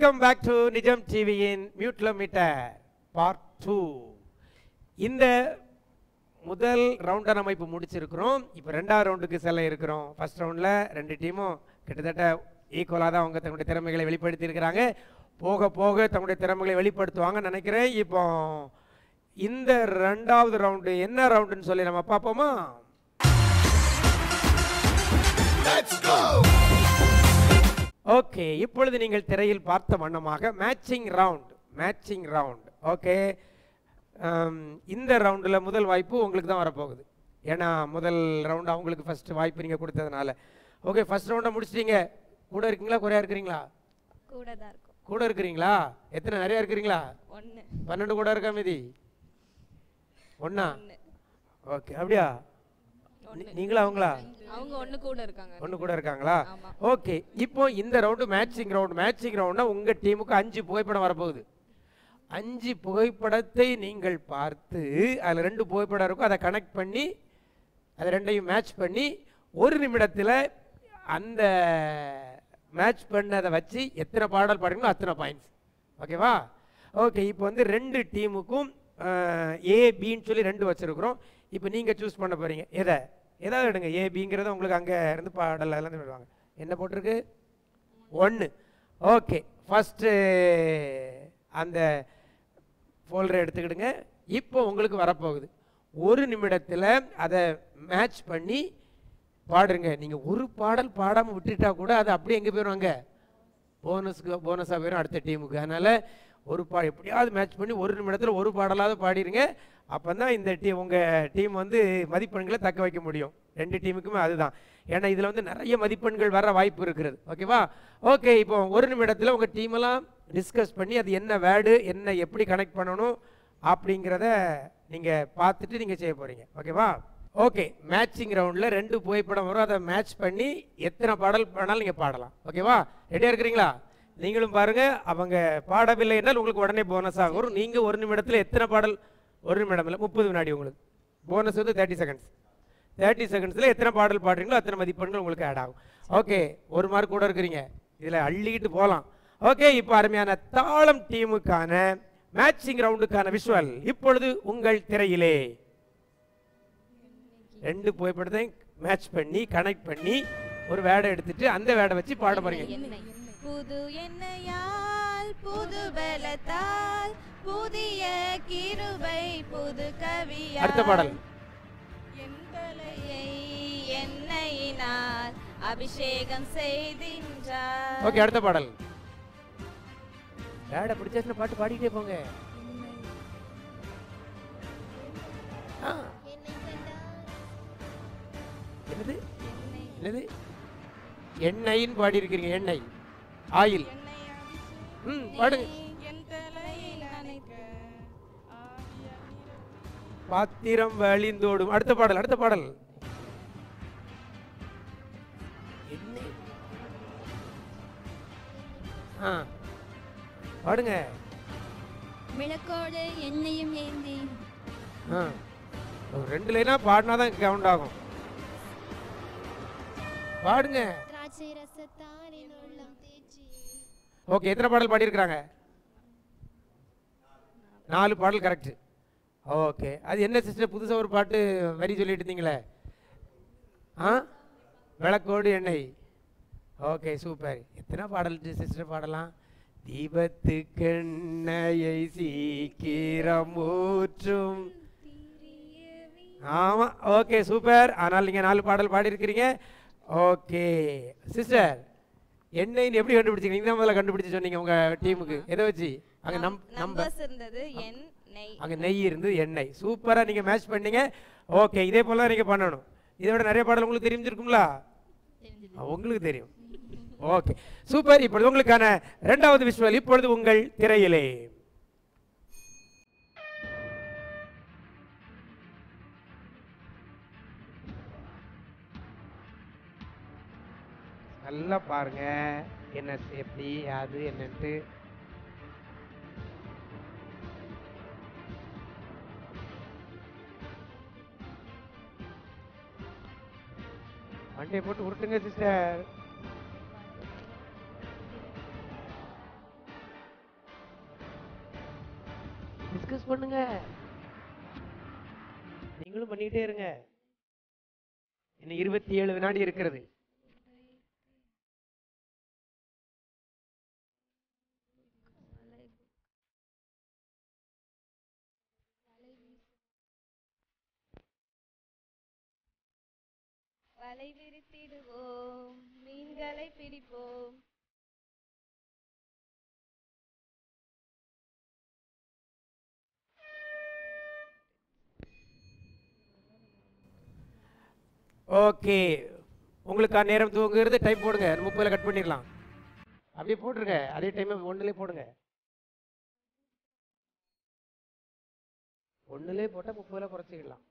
Welcome back to நிஜம் டிவியின் மியூட்ல metre part two இந்த முதல் ரவுண்டை நம்ம இப்போ முடிச்சிருக்கிறோம் இப்போ ரெண்டாவது ரவுண்டுக்கு செல்ல இருக்கிறோம் ஃபர்ஸ்ட் ரவுண்டில் ரெண்டு டீமும் கிட்டத்தட்ட ஈக்குவலாக தான் அவங்க தங்களுடைய திறமைகளை வெளிப்படுத்தி இருக்கிறாங்க போக போக தங்களுடைய திறமைகளை வெளிப்படுத்துவாங்கன்னு நினைக்கிறேன் இப்போ இந்த ரெண்டாவது ரவுண்டு என்ன ரவுண்டுன்னு சொல்லி நம்ம பார்ப்போமா ஓகே இப்பொழுது நீங்கள் திரையில் பார்த்த வண்ணமாக matching round matching round okay இந்த ரவுண்டில் முதல் வாய்ப்பு உங்களுக்கு தான் வரப்போகுது ஏன்னா முதல் ரவுண்ட் அவங்களுக்கு ஃபர்ஸ்ட் வாய்ப்பு நீங்கள் கொடுத்ததுனால ஓகே ஃபர்ஸ்ட் ரவுண்டை முடிச்சிட்டீங்க கூட இருக்கீங்களா குறையா இருக்கிறீங்களா கூட தான் இருக்கும் கூட இருக்கிறீங்களா எத்தனை நிறையா இருக்கிறீங்களா ஒன்று பன்னெண்டு கூட இருக்கா மீதி ஒண்ணா ஒன்று ஓகே அப்படியா நீ- நீங்களா அவங்களா அவங்க ஒன்று கூட இருக்காங்க ஒன்று கூட இருக்காங்களா ஆமா. ஓகே இப்போ இந்த ரவுண்டு மேட்சிங் ரவுண்ட் மேட்சிங் ரவுண்ட்னா உங்க டீமுக்கு அஞ்சு புகைப்படம் வரப்போகுது அஞ்சு புகைப்படத்தை நீங்கள் பார்த்து அதில் ரெண்டு புகைப்படம் இருக்கும் அதை கனெக்ட் பண்ணி அதை ரெண்டையும் மேட்ச் பண்ணி ஒரு நிமிடத்தில் அந்த மேட்ச் பண்ணதை வச்சு எத்தனை பாடல் பாடுங்களோ அத்தனை பாயிண்ட்ஸ் ஓகேவா ஓகே இப்போ வந்து ரெண்டு டீமுக்கும் ஏ பின்னு சொல்லி ரெண்டு வச்சுருக்குறோம் இப்போ நீங்கள் சூஸ் பண்ண போகிறீங்க எதை எதாவது எடுங்க ஏ பிங்கிறத உங்களுக்கு அங்கே இருந்து பாடல் எல்லாம் விடுவாங்க என்ன போட்டிருக்கு ஒன்று ஓகே ஃபஸ்ட்டு அந்த ஃபோல்டரை எடுத்துக்கிடுங்க இப்போ உங்களுக்கு வரப்போகுது ஒரு நிமிடத்தில் அதை மேட்ச் பண்ணி பாடுங்க நீங்கள் ஒரு பாடல் பாடாமல் விட்டுட்டா கூட அது அப்படியே எங்கே போயிடும் அங்கே போனஸுக்கு போனஸாக போயிடும் அடுத்த டீமுக்கு அதனால் ஒரு பா எப்படியாவது மேட்ச் பண்ணி ஒரு நிமிடத்தில் ஒரு பாடலாவது பாடிடுங்க அப்போ தான் இந்த டீம் உங்கள் டீம் வந்து மதிப்பெண்களை தக்க வைக்க முடியும் ரெண்டு டீமுக்குமே அதுதான் ஏன்னா இதில் வந்து நிறைய மதிப்பெண்கள் வர வாய்ப்பு இருக்கிறது ஓகேவா ஓகே இப்போ ஒரு நிமிடத்தில் உங்கள் டீமெல்லாம் டிஸ்கஸ் பண்ணி அது என்ன வேர்டு என்ன எப்படி கனெக்ட் பண்ணணும் அப்படிங்கிறத நீங்கள் பார்த்துட்டு நீங்கள் செய்ய போகிறீங்க ஓகேவா ஓகே மேட்சிங் ரவுண்டில் ரெண்டு புகைப்படம் வரும் அதை மேட்ச் பண்ணி எத்தனை பாடல் பண்ணாலும் நீங்கள் பாடலாம் ஓகேவா ரெடியாக இருக்கிறீங்களா நீங்களும் பாருங்க அவங்க பாடவில்லை என்றால் உங்களுக்கு உடனே போனஸ் ஆகும் நீங்கள் ஒரு நிமிடத்தில் எத்தனை பாடல் ஒரு நிமிடம் இல்லை முப்பது வினாடி உங்களுக்கு போனஸ் வந்து தேர்ட்டி செகண்ட்ஸ் தேர்ட்டி செகண்ட்ஸில் எத்தனை பாடல் பாடுறீங்களோ அத்தனை மதிப்பெண்கள் உங்களுக்கு ஆட் ஆகும் ஓகே ஒரு மார்க் கூட இருக்கிறீங்க இதில் அள்ளிக்கிட்டு போகலாம் ஓகே இப்போ அருமையான தாளம் டீமுக்கான மேட்சிங் ரவுண்டுக்கான விஷுவல் இப்பொழுது உங்கள் திரையிலே ரெண்டு புகைப்படத்தை மேட்ச் பண்ணி கனெக்ட் பண்ணி ஒரு வேடை எடுத்துட்டு அந்த வேடை வச்சு பாட போறீங்க எண்ணெய் புது எண்ணெயால் புது பலத்தால் புதிய கிருபை புது கவியா அடுத்த பாடல் என் தலையை எண்ணெயினால் அபிஷேகம் செய்தின்றார் ஓகே அடுத்த பாடல் வேடை பிடிச்சாச்சுன்னா பாட்டு பாடிக்கிட்டே போங்க ஆ, என்னது என்னது எண்ணெயின்னு பாடி இருக்கிறீங்க எண்ணெய் ஆயில் ம் பாடுங்க என் தலையில் நனைக்க பாத்திரம் வழிந்தோடும் அடுத்த பாடல் அடுத்த பாடல் எண்ணெய். ஆ பாடுங்க விளக்கோடு எண்ணெயும் ஏந்தி ஆ ஒரு ரெண்டு லைனா பாடினா தான் கவுண்ட் ஆகும் பாடுங்க திராட்சை ரசத்தாரின் உள்ளம் தேய்ச்சி ஓகே எத்தனை பாடல் பாடியிருக்கிறாங்க நாலு பாடல் கரெக்ட் ஓகே அது என்ன சிஸ்டர் புதுசாக ஒரு பாட்டு வரி சொல்லிட்டு இருந்தீங்களே ஆ விளக்கோடு எண்ணெய் ஓகே சூப்பர் எத்தனை பாடல் சிஸ்டர் பாடலாம் தீபத்துக்கெண்ணையை சீக்கிரம் ஊற்றும் ஆமாம் ஓகே சூப்பர் ஆனால் நீங்கள் நாலு பாடல் பாடியிருக்கிறீங்க ஓகே சிஸ்டர் எண்ணெய்னு எப்படி கண்டுபிடிச்சீங்க நீங்கள் தான் முதல்ல கண்டுபிடிச்சு சொன்னீங்க உங்கள் டீமுக்கு எதை வச்சு அங்கே நம் நம்பர் நம்பர்ஸ் இருந்தது என் நெய் அங்கே நெய் இருந்து எண்ணெய் சூப்பராக நீங்கள் மேட்ச் பண்ணீங்க ஓகே இதே போல தான் நீங்கள் பண்ணணும் இதை விட நிறைய பாடல் உங்களுக்கு தெரிஞ்சிருக்கும்ல ஆ, உங்களுக்கு தெரியும் ஓகே சூப்பர் இப்பொழுது உங்களுக்கான இரண்டாவது விஷுவல் இப்பொழுது உங்கள் திரையிலே நல்லா பாருங்க என்ன எப்படி அது என்னன்ட்டு மண்டையை போட்டு உருட்டுங்க சிஸ்டர் பண்ணுங்க நீங்களும் பண்ணிக்கிட்டே இருங்க இன்னும் இருபத்தி ஏழு வினாடி இருக்கிறது வலை விரித்திடுவோம் மீன்களை பிடிப்போம் ஓகே உங்களுக்கான நேரம் தூங்குறது டைம் போடுங்க முப்பதுல கட் பண்ணிடலாம் அப்படியே போட்டுருங்க அதே டைம் ஒண்ணுலயே போடுங்க ஒண்ணுலயே போட்டா முப்பதுல குறைச்சிக்கலாம்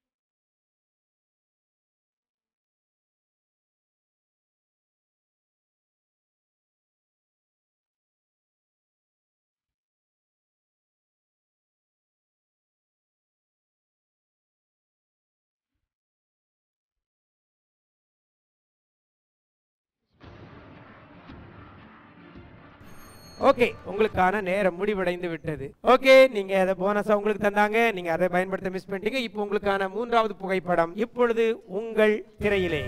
ஓகே உங்களுக்கான நேரம் முடிவடைந்து விட்டது ஓகே நீங்க அதை போனஸா உங்களுக்கு தந்தாங்க நீங்க அதை பயன்படுத்த மிஸ் பண்ணிட்டீங்க இப்போ உங்களுக்கான மூன்றாவது புகைப்படம் இப்பொழுது உங்கள் திரையிலே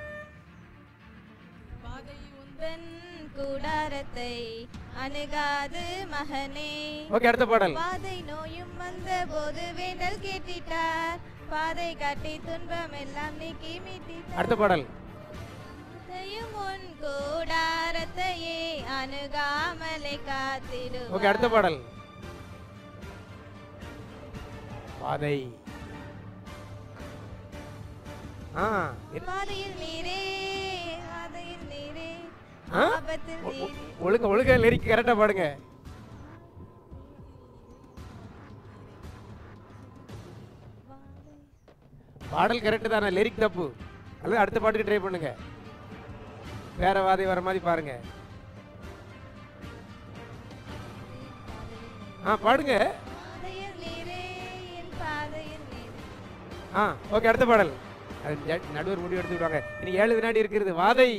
உந்தன் கூடாரத்தை அணுகாது மகனே ஓகே அடுத்த பாடல் பாதை நோயும் வந்த போது வேண்டல் கேட்டிட்டார் பாதை காட்டி துன்பம் எல்லாம் நீக்கி மீட்டிட்டார் அடுத்த பாடல் பாதையும் உன் கூடாரத்தையே அணுகாமலை காத்திடு ஓகே அடுத்த பாடல் பாதை ஆ இது- பாதையில் நீரே பாதையில் நீரே ஆ? ஆபத்தில் ஒ- ஒ- நீரே ஒழுக்க ஒழுக்க லிரிக் கரெக்டா பாடுங்க பாடல் கரெக்ட் தானே லிரிக் தப்பு அல்லது அடுத்த பாட்டுக்கு ட்ரை பண்ணுங்க வேற வாதை வர மாதிரி பாருங்க ஆ பாடுங்க பாதையில் நீரே என் பாதையில் நீரே ஆ ஓகே அடுத்த பாடல் அது ஜ- நடுவர் முடிவு எடுத்து விடுவாங்க இனி ஏழு வினாடி இருக்கிறது வாதை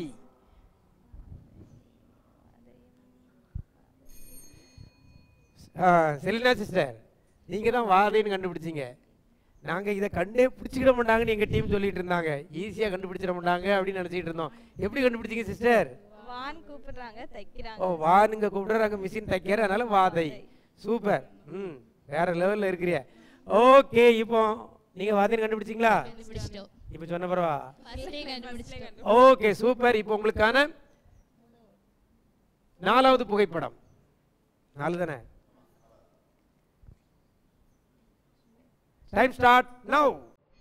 ஆ, செலினா சிஸ்டர் நீங்க தான் வாதைன்னு கண்டுபிடிச்சீங்க நாங்க இதை கண்டே பிடிச்சிக்கிட மாட்டாங்கன்னு எங்க டீம் சொல்லிட்டு இருந்தாங்க ஈஸியா கண்டுபிடிச்சிட மாட்டாங்க அப்படின்னு நினைச்சிட்டு இருந்தோம் எப்படி கண்டுபிடிச்சீங்க சிஸ்டர் வான் கூப்பிடுறாங்க தைக்கிறாங்க ஓ வானுங்க கூப்பிடுறாங்க மிஷின் தைக்கிற அதனால வாதை சூப்பர் ம் வேற லெவல்ல இருக்கிறிய ஓகே இப்போ நீங்க வாதைன்னு கண்டுபிடிச்சீங்களா கண்டுபிடிச்சிட்டோம் இப்போ சொன்ன பரவா ஃபர்ஸ்டே கண்டுபிடிச்சிட்டோம் ஓகே சூப்பர் இப்போ உங்களுக்கான நாலாவது புகைப்படம் நாலு தானே டைம் ஸ்டார்ட் நவ்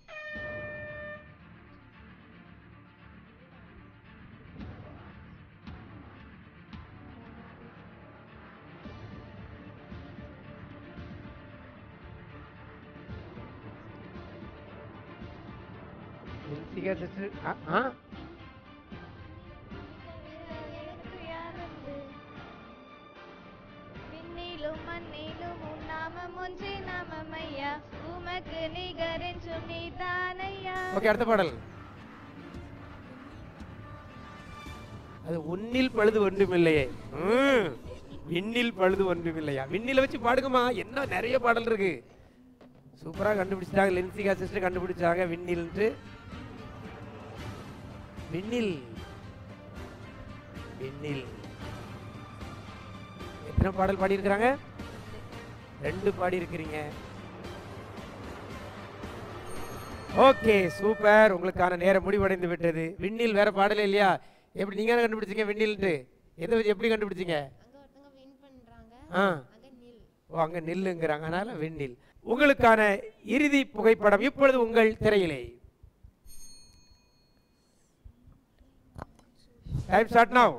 சிஸ்டர் ஆ விண்ணிலும் மண்ணிலும் உன் நாமம் ஒன்றே நாமம் ஐயா உமக்கு நிகரென்றும் நீதானையா ஓகே அடுத்த பாடல் அது உன்னில் பழுது ஒன்றுமில்லையே ம், விண்ணில் பழுது ஒன்றுமில்லையா விண்ணில வச்சு பாடுங்கம்மா என்ன நிறைய பாடல் இருக்கு சூப்பரா கண்டுபிடிச்சிட்டாங்க லென்சிகா சிஸ்டர் கண்டுபிடிச்சாங்க விண்ணில்ன்ட்டு விண்ணில் விண்ணில் எத்தனை பாடல் பாடி இருக்கிறாங்க ரெண்டு பாடி இருக்கிறீங்க ஓகே சூப்பர் உங்களுக்கான நேரம் முடிவடைந்து விட்டது விண்ணில் வேற பாடலே இல்லையா எப்படி நீங்க தானே கண்டுபிடிச்சீங்க விண்ணில்ட்டு எதை வச்சு எப்படி கண்டுபிடிச்சீங்க அங்க ஒருத்தங்க வின் பண்றாங்க ஆ அங்க நில் ஓ அங்க நில்லுங்கிறாங்க அதனால விண்ணில் உங்களுக்கான இறுதி புகைப்படம் இப்பொழுது உங்கள் திரையிலே டைம் ஸ்டார்ட் நவ்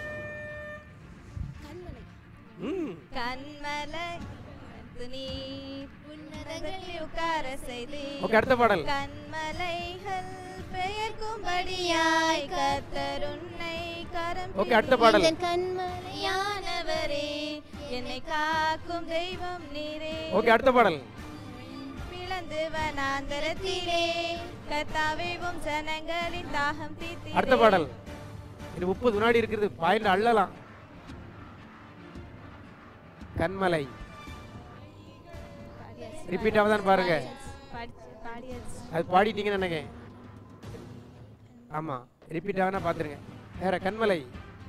கண்மலை ம் கண்மலை நீர் உன்னதங்களில் உட்கார செய்து ஓகே அடுத்த பாடல் கண்மலைகள் பெயர்க்கும்படியாய் கர்த்தர் உன்னை கரம் ஓகே அடுத்த பாடல் என் கண்மலை யானவரே என்னை காக்கும் தெய்வம் நீரே ஓகே அடுத்த பாடல் பிளந்து வனாந்தரத்திலே கர்த்தாவே உம் ஜனங்களின் தாகம் தீர்த்தீரே அடுத்த பாடல் இது முப்பது வினாடி இருக்கிறது பாயிண்ட் அள்ளலாம் கண்மலை ரிப்பீட் ஆகுதான்னு பாருங்க படிச்சு பாடியாச்சு அது பாடிட்டீங்கன்னு நினைக்கிறேன் ஆமாம் ரிப்பீட் ஆகுனா பார்த்துருங்க வேற கண்மலை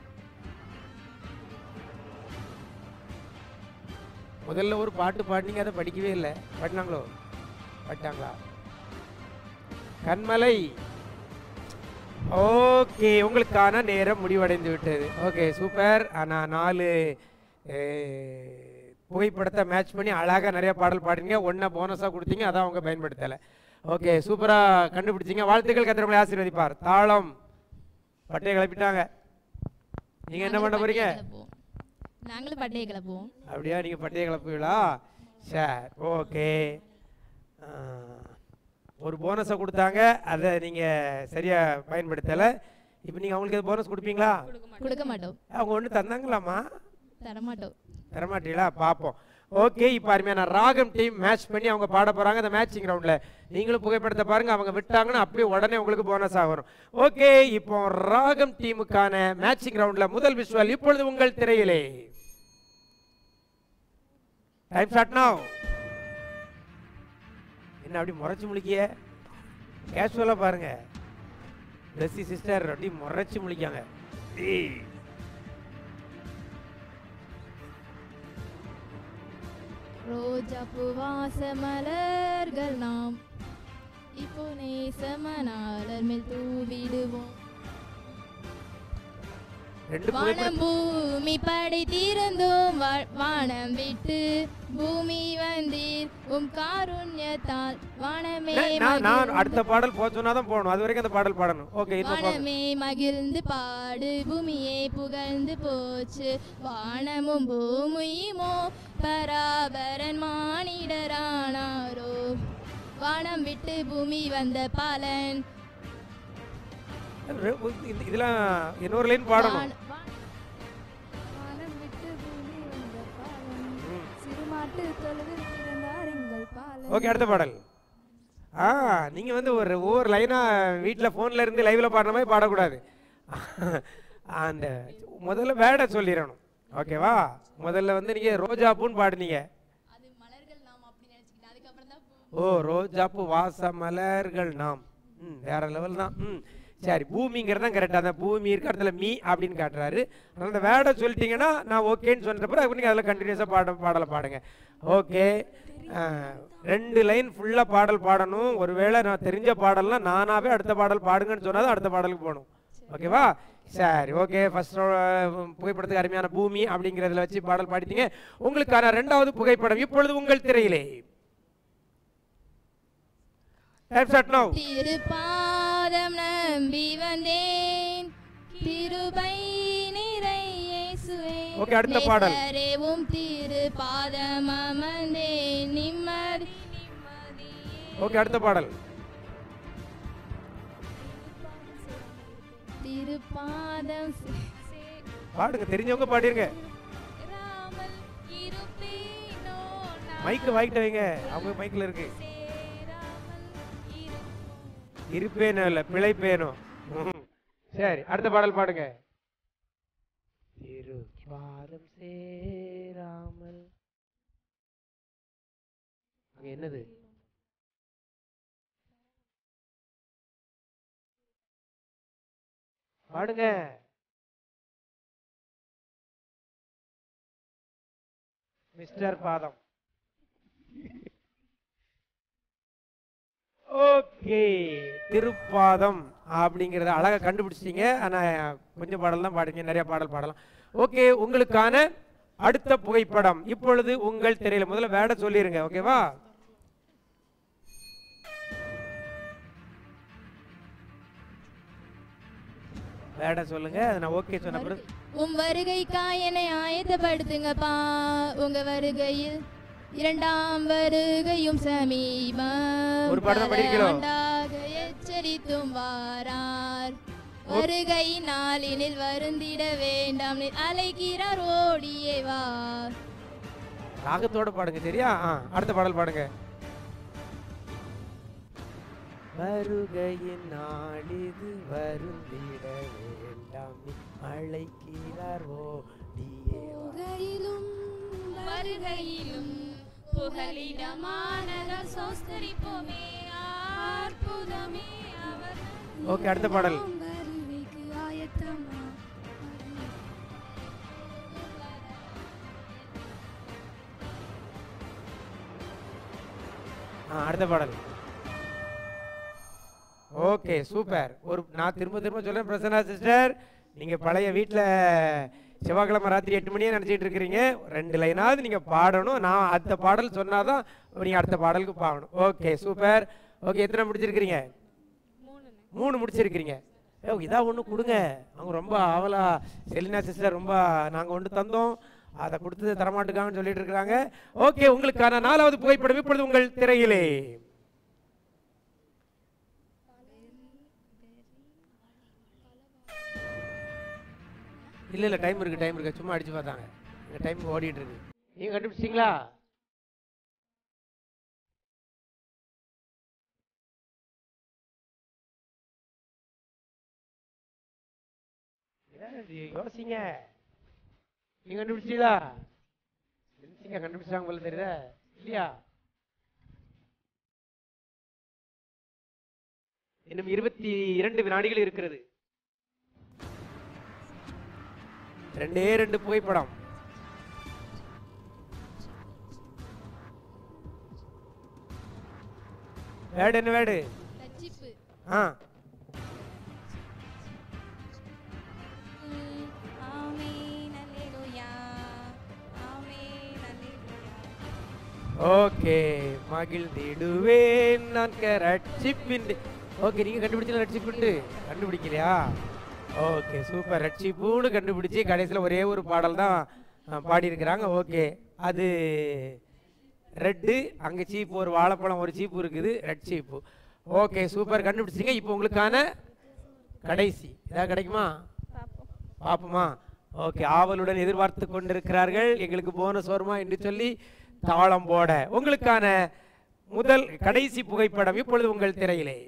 முதல்ல ஒரு பாட்டு பாடினீங்க அதை படிக்கவே இல்லை பாடினாங்களோ பாடிட்டாங்களா கண்மலை ஓகே உங்களுக்கான நேரம் முடிவடைந்து விட்டது ஓகே சூப்பர் ஆனால் நாலு அஹ், புகைப்படத்தை மேட்ச் பண்ணி அழகாக நிறைய பாடல் பாடுறீங்க ஒன்றா போனஸாக கொடுத்தீங்க அதான் அவங்க பயன்படுத்தலை ஓகே சூப்பராக கண்டுபிடிச்சிங்க வாழ்த்துக்கள் கத்திரமலை ஆசீர்வதிப்பார் தாளம் பட்டையை கிளப்பிட்டாங்க நீங்கள் என்ன பண்ண போறீங்க நாங்களும் பட்டையை கிளப்புவோம் அப்படியா நீங்கள் பட்டையை கிளப்புவீங்களா சரி ஓகே ஒரு போனஸை கொடுத்தாங்க அதை நீங்கள் சரியாக பயன்படுத்தலை இப்போ நீங்கள் அவங்களுக்கு போனஸ் கொடுப்பீங்களா கொடுக்க மாட்டோம் அவங்க ஒன்று தந்தாங்களாம்மா தரமாட்டோம் தரமாட்டீங்களா பார்ப்போம் ஓகே இப்போ அருமையான ராகம் டீம் மேட்ச் பண்ணி அவங்க பாட போகிறாங்க அந்த மேட்சிங் கிரவுண்டில் நீங்களும் புகைப்படத்தை பாருங்க அவங்க விட்டாங்கன்னா அப்படியே உடனே உங்களுக்கு போனஸாக வரும் ஓகே இப்போ ராகம் டீமுக்கான மேட்சிங் கிரவுண்டில் முதல் விஷுவல் இப்பொழுது உங்கள் திரையிலே டைம் ஸ்டார்ட் now என்ன அப்படி முறைச்சு முழிக்கிய கேஷுவலாக பாருங்க பிளஸ்ஸி சிஸ்டர் அப்படி முறைச்சு முழிக்காங்க ஏய். ரோஜா பூவாச மலர்கள் நாம் இப்போ நேசமனாளர் மேல் தூவிடுவோம் ரெண்டு புகைப்படம் வானம் பூமி படைத்திருந்தோம் வா- வானம் விட்டு பூமி வந்தீர் உம் காருண்யத்தால் வானமே நான் நான் மகிழ்ந்து- அடுத்த பாடல் போக சொன்னாதான் போகணும் அது வரைக்கும் அந்த பாடல் பாடணும் ஓகே இன்னும் போங்க. வானமே மகிழ்ந்து பாடு பூமியே புகழ்ந்து போச்சு வானமும் பூமியுமோ பராபரன் மானிடரானாரோ வானம் விட்டு பூமி வந்த பாலன் ரெ- இந்த- இதெல்லாம் இன்னொரு லைன் பாடணும் வான- வான- வானம் விட்டு பூமி வந்த பாலன் ம். சிறுமாட்டு தொழுவில் பிறந்தார் எங்கள் பாலன் ஓகே அடுத்த பாடல் ஆ நீங்க வந்து ஒரு ஒவ்வொரு லைனா வீட்டில் ஃபோன்ல இருந்து லைவ்ல பாடுற மாதிரி பாடக்கூடாது அந்த முதல்ல வேட சொல்லிடணும் ஓகேவா முதல்ல வந்து நீங்க ரோஜா பூன்னு பாடுனீங்க அது மலர்கள் நாம் அப்படி நினைச்சுக்கிட்டேன் அதுக்கப்புறம் தான் பூ- ஓ ரோஜாப்பு வாச மலர்கள் நாம் ம் வேற லெவல் தான் ம் சரி பூமிங்கிறது தான் கரெக்டாக அந்த பூமி இருக்க இடத்துல மீ அப்படின்னு காட்டுறாரு அதனால அந்த வேர்டை சொல்லிட்டீங்கன்னா நான் ஓகேன்னு சொல்கிறப்ப அதுக்கு நீங்கள் அதில் கண்டினியூஸாக பாட பாடலை பாடுங்க ஓகே ரெண்டு லைன் ஃபுல்லாக பாடல் பாடணும் ஒருவேளை நான் தெரிஞ்ச பாடல்னா நானாவே அடுத்த பாடல் பாடுங்கன்னு சொன்னால் தான் அடுத்த பாடலுக்கு போகணும் ஓகேவா சரி ஓகே ஃபர்ஸ்ட் புகைப்படத்துக்கு அருமையான பூமி அப்படிங்கிறதுல வச்சு பாடல் பாடிட்டீங்க உங்களுக்கான ரெண்டாவது புகைப்படம் இப்பொழுது உங்கள் திரையிலே Time start now. திருப்பாதம் நம்பி வந்தேன் திருபை நிறை இயேசுவே Okay, அடுத்த பாடல். நேசரேவும் திருப்பாதம் அமர்ந்தேன் நிம்மதி நிம்மதியே ஓகே அடுத்த பாடல் திருப்பாதம் சே- பாடுங்க தெரிஞ்சவங்க பாடிருங்க ராமல் இருப்பேனோ நான் மைக்கு வாங்கிட்டு வைங்க அவங்க மைக்கில் இருக்கு சேராமல் இருப்போம் இருப்பேனோ இல்லை பிழைப்பேனோ ம். சரி அடுத்த பாடல் பாடுங்க திரு பாதம் சேராமல் அங்க என்னது பாடுங்க மிஸ்டர் பாதம் ஓகே திருப்பாதம் அப்படிங்கிறத அழகாக கண்டுபிடிச்சிட்டீங்க ஆனால் கொஞ்சம் பாடல் தான் பாடுங்க நிறைய பாடல் பாடலாம் ஓகே உங்களுக்கான அடுத்த புகைப்படம் இப்பொழுது உங்கள் திரையில முதல்ல வேட சொல்லிருங்க ஓகேவா வேட சொல்லுங்க அதை நான் ஓகே சொன்ன பிறகு உம் வருகைக்காய் என்னை ஆயத்தப்படுத்துங்கப்பா உங்க வருகையில் இரண்டாம் வருகையும் சமீபம் ஒரு பாட்டு தான் படிக்கிறோம். பல ஆண்டாக எச்சரித்தும் வாரார் வருகை நாளினில் வருந்திட வேண்டாம் நீர் அழைக்கிறார் ஓடியே வா ராகத்தோட பாடுங்க சரியா ஆ, அடுத்த பாடல் பாடுங்க வருகையின் நாளிது வருந்திட வேண்டாம் அழைக்கிறார் ஓடியே வா. வருகையிலும் வருகையிலும் புகலிடமானதால் சோஸ்தரிப்போமே அற்புதமே அவர் ஓகே அடுத்த பாடல் வருகைக்கு ஆயத்தமா ஆ அடுத்த பாடல் ஓகே சூப்பர் ஒரு நான் திரும்ப திரும்ப சொல்றேன் பிரசன்னா சிஸ்டர் நீங்க பழைய வீட்டில் செவ்வாய்க்கிழமை ராத்திரி எட்டு மணியே நினச்சிட்டு இருக்கிறீங்க ரெண்டு லைனாவது நீங்க பாடணும் நான் அடுத்த பாடல் சொன்னாதான் நீங்க அடுத்த பாடலுக்கு பாடணும் ஓகே சூப்பர் ஓகே எத்தனை முடிச்சிருக்கிறீங்க மூணு முடிச்சிருக்கிறீங்க ஏ இதா ஒன்று கொடுங்க அவங்க ரொம்ப ஆவலா செலினா சிஸ்டர் ரொம்ப நாங்கள் ஒன்று தந்தோம் அதை கொடுத்தது தரமாட்டுக்காங்கன்னு சொல்லிட்டு இருக்கிறாங்க ஓகே உங்களுக்கான நாலாவது புகைப்படம் இப்பொழுது உங்கள் திரையிலே இல்ல இல்ல டைம் இருக்கு டைம் இருக்கு சும்மா அடிச்சு பார்த்தாங்க இந்த டைம் ஓடிட்டு இருக்கு நீங்க கண்டுபிடிச்சிங்களா யோசிங்க நீங்க கண்டுபிடிச்சீங்களா யோசிங்க கண்டுபிடிச்சாங்க போல தெரியுதா இல்லையா இன்னும் இருபத்தி இரண்டு வினாடிகள் இருக்கிறது ரெண்டே ரெண்டு புகைப்படம் வேடு என்ன வேடு ரட்சிப்பு ஆ ஆமென் அல்லேலூயா ஆமென் அல்லேலூயா ஓகே மகிழ்ந்திடுவேன் நான் ரட்சிப்பின் ஓகே நீங்க கண்டுபிடிச்சல ரட்சிப்புண்டு கண்டுபிடிக்கலையா ஓகே சூப்பர் ரட்சிப்புன்னு கண்டுபிடிச்சு கடைசியில் ஒரே ஒரு பாடல் தான் அஹ், பாடியிருக்கிறாங்க ஓகே அது ரெட்டு அங்கே சீப்பு ஒரு வாழைப்பழம் ஒரு சீப்பு இருக்குது ரெட் சீப்பு ஓகே சூப்பர் கண்டுபிடிச்சிங்க இப்போ உங்களுக்கான கடைசி ஏதாவது கிடைக்குமா பாப்போம் பாப்போமா ஓகே ஆவலுடன் எதிர்பார்த்து கொண்டிருக்கிறார்கள் எங்களுக்கு போனஸ் வருமா என்று சொல்லி தாளம் போட உங்களுக்கான முதல் கடைசி புகைப்படம் இப்பொழுது உங்கள் திரையிலே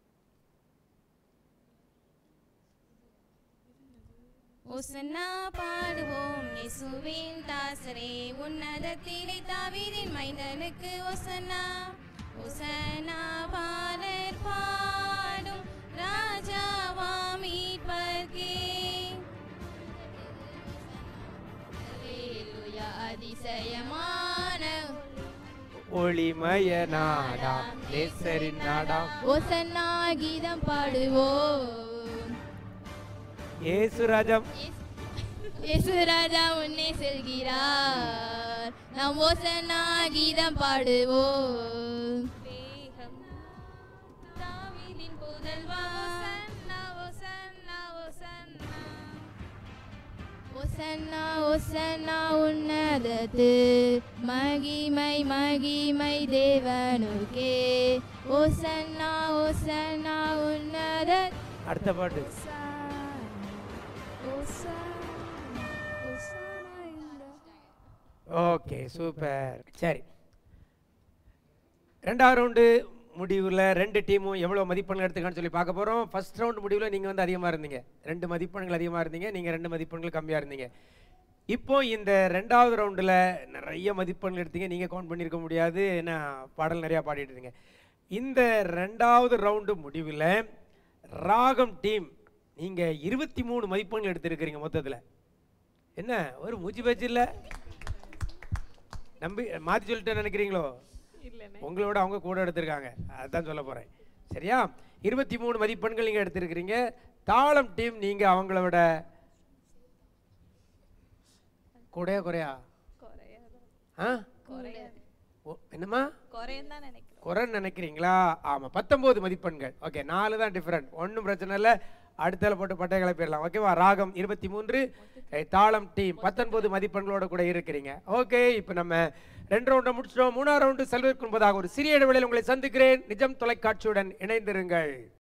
ஒசன்னா பாடுவோம் இயேசுவின் தாசரே உன்னதத்திலே தாவீதின் மைந்தனுக்கு ஒசன்னா ஒசன்னா பாடற் பாடும் ராஜாவா மீட்பர்க்கே அல்லேலூயா அதிசயமான ஒளிமய நாடாம் நேசரின் நாடாம் ஓசன்னா கீதம் பாடுவோம் ஏசு ராஜம் இயேசு ராஜா உன்னை செல்கிறார் நாம் ஓசன்னா கீதம் பாடுவோம் வேகம் தாவீதின் புதல்வா ஒசன்னா ஒசன்னா ஒசன்னா ஓசன்னா ஓசன்னா உன்னதத்து மகிமை மகிமை தேவனுக்கே ஓசன்னா ஓசன்னா உன்னத அடுத்த பாட்டு ஓகே சூப்பர் சரி ரெண்டாவது ரவுண்டு முடிவில் ரெண்டு டீமும் எவ்வளோ மதிப்பெண்கள் எடுத்துக்கான்னு சொல்லி பார்க்க போகிறோம் ஃபர்ஸ்ட் ரவுண்ட் முடிவில் நீங்கள் வந்து அதிகமாக இருந்தீங்க ரெண்டு மதிப்பெண்கள் அதிகமாக இருந்தீங்க நீங்கள் ரெண்டு மதிப்பெண்கள் கம்மியாக இருந்தீங்க இப்போ இந்த ரெண்டாவது ரவுண்டில் நிறைய மதிப்பெண்கள் எடுத்தீங்க நீங்கள் கவுண்ட் பண்ணியிருக்க முடியாது ஏன்னா பாடல் நிறையா பாடிட்டு இருந்தீங்க இந்த ரெண்டாவது ரவுண்டு முடிவில் ராகம் டீம் நீங்கள் இருபத்தி மூணு மதிப்பெண்கள் எடுத்திருக்கிறீங்க மொத்தத்தில் என்ன ஒரு மூச்சு பேச்சு இல்லை நம்பி மாற்றி சொல்லிட்டு நினைக்கிறீங்களோ உங்களோட அவங்க கூட எடுத்திருக்காங்க அதுதான் சொல்ல போகிறேன் சரியா இருபத்தி மூணு மதிப்பெண்கள் நீங்கள் எடுத்திருக்கிறீங்க தாளம் டீம் நீங்கள் அவங்களோட கூடயா குறையா ஆ ஓ, என்னம்மா குறையும் தான் நினைக்கிறேன் குறைன்னு நினைக்கிறீங்களா ஆமாம் பத்தொம்போது மதிப்பெண்கள் ஓகே நாலு தான் டிஃப்ரெண்ட் ஒன்றும் பிரச்சனை இல்லை அடுத்தால போட்டு பட்டை கிளப்பிடலாம் ஓகேவா ராகம் இருபத்தி மூன்று தாளம் டீம் பத்தொன்பது மதிப்பெண்களோட கூட இருக்கிறீங்க ஓகே இப்போ நம்ம ரெண்டு ரவுண்டை முடிச்சிட்டோம் மூணாவது ரவுண்டு செல்வதற்கு முன்பதாக ஒரு சிறிய இடைவெளியில் உங்களை சந்திக்கிறேன் நிஜம் தொலைக்காட்சியுடன் இணைந்திருங்கள்